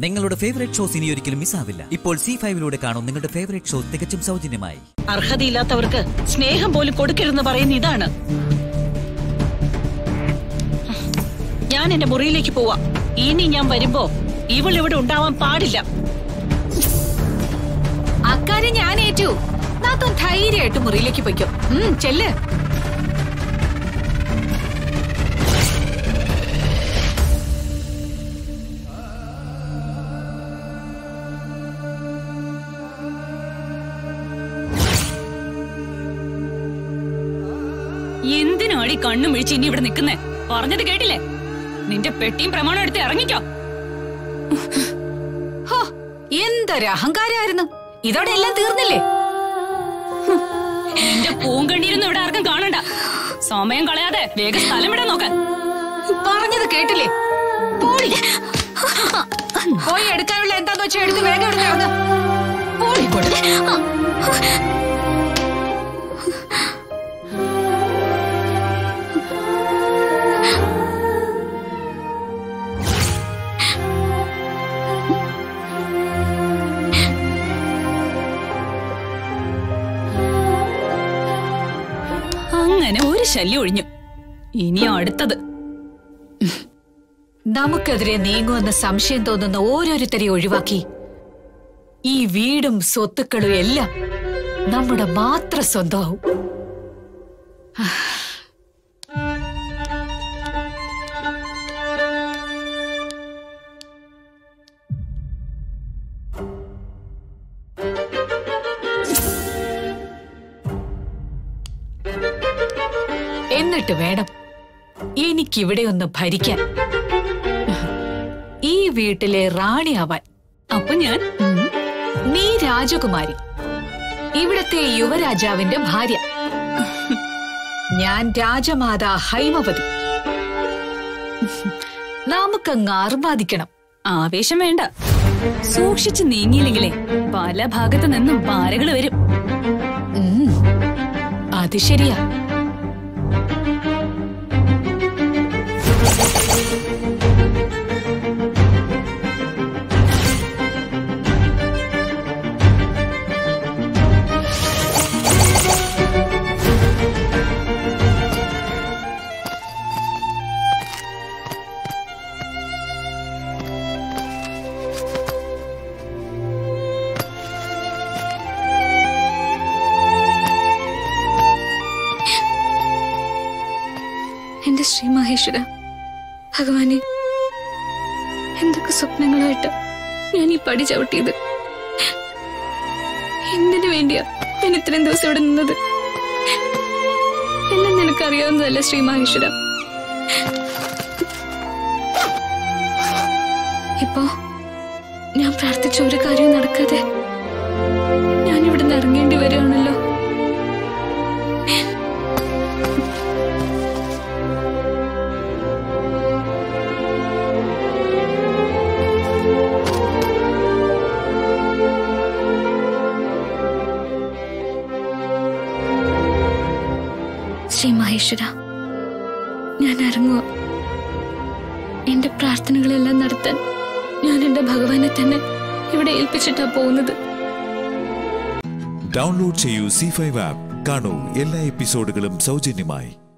നിങ്ങളുടെ favourite shows ഇനി ഒരിക്കലും മിസ്സാവില്ല ഇപ്പോൾ സി ഫൈവിലൂടെ കാണും നിങ്ങളുടെ ഫേവറേറ്റ് ഷോ തികച്ചും സൗജന്യമായി അർഹതയില്ലാത്തവർക്ക് സ്നേഹം പോലും കൊടുക്കരുതെന്ന് പറയുന്ന ഇതാണ് ഞാൻ എന്റെ മുറിയിലേക്ക് പോവാ ഇനി ഞാൻ വരുമ്പോ ഇവൾ ഇവിടെ ഉണ്ടാവാൻ പാടില്ല അക്കാര്യം ഞാൻ ഏറ്റു നാത്തോൻ ധൈര്യമായിട്ട് മുറിയിലേക്ക് പൊയ്ക്കോ ഉം ചെല്ല് എന്തിനാടി കണ്ണും മിഴിച്ച് ഇനി ഇവിടെ നിൽക്കുന്നേ പറഞ്ഞത് കേട്ടില്ലേ നിന്റെ പെട്ടിയും പ്രമാണം എടുത്ത് ഇറങ്ങിക്കോ ഹോ എന്തൊരു അഹങ്കാരമായിരുന്നു ഇതോടെ എല്ലാം തീർന്നില്ലേ നിന്റെ പൂങ്കണ്ണീരൊന്നും ഇവിടെ ആർക്കും കാണണ്ട സമയം കളയാതെ വേഗം സ്ഥലം വിടാൻ നോക്കാൻ പറഞ്ഞത് കേട്ടില്ലേ പോടി പോയി എടുക്കാനുള്ള എന്താന്ന് വെച്ചാൽ എടുത്ത് വേഗം എടുത്ത് ഇറങ്ങ്. പോടി ഇങ്ങോട്ട്. അങ്ങനെ ഒരു ശല്യം ഒഴിഞ്ഞു ഇനി അടുത്തത് നമുക്കെതിരെ നീങ്ങുമെന്ന സംശയം തോന്നുന്ന ഓരോരുത്തരെ ഒഴിവാക്കി ഈ വീടും സ്വത്തുക്കളും എല്ലാം നമ്മുടെ മാത്രം സ്വന്തമാവും എന്നിട്ട് വേണം എനിക്കിവിടെ ഒന്ന് ഭരിക്കാൻ ഈ വീട്ടിലെ റാണിയാവാൻ അപ്പൊ ഞാൻ ഉം. നീ രാജകുമാരി ഇവിടത്തെ യുവരാജാവിന്റെ ഭാര്യ ഞാൻ രാജമാതാ ഹൈമവതി നമുക്കങ്ങ് ആർമാദിക്കണം ആവേശം വേണ്ട സൂക്ഷിച്ച് നീങ്ങിയില്ലെങ്കിലേ പല ഭാഗത്തു നിന്നും പാരകള് വരും ഉം. അത് ശരിയാ എന്റെ ശ്രീ മഹേശ്വര ഭഗവാനെ എന്തൊക്കെ സ്വപ്നങ്ങളായിട്ട് ഞാൻ ഈ പടി ചവിട്ടിയത് എന്തിനു വേണ്ടിയാ ഞാൻ ഇത്രയും ദിവസം ഇവിടെ നിന്നത് എല്ലാം നിനക്കറിയാവുന്നതല്ല ശ്രീ മഹേശ്വര ഇപ്പോ ഞാൻ പ്രാർത്ഥിച്ച ഒരു കാര്യവും നടക്കാതെ ഞാൻ ഇവിടുന്ന് ഇറങ്ങേണ്ടി വരികയാണല്ലോ ശ്രീ മഹേശ്വര ഞാൻ ഇറങ്ങുക എന്റെ പ്രാർത്ഥനകളെല്ലാം നടത്താൻ ഞാൻ എന്റെ ഭഗവാനെ തന്നെ ഇവിടെ ഏൽപ്പിച്ചിട്ടാ പോകുന്നത് ഡൗൺലോഡ് ചെയ്യൂ സി ഫൈവ് ആപ്പ് കാണൂ എല്ലാ എപ്പിസോഡുകളും സൗജന്യമായി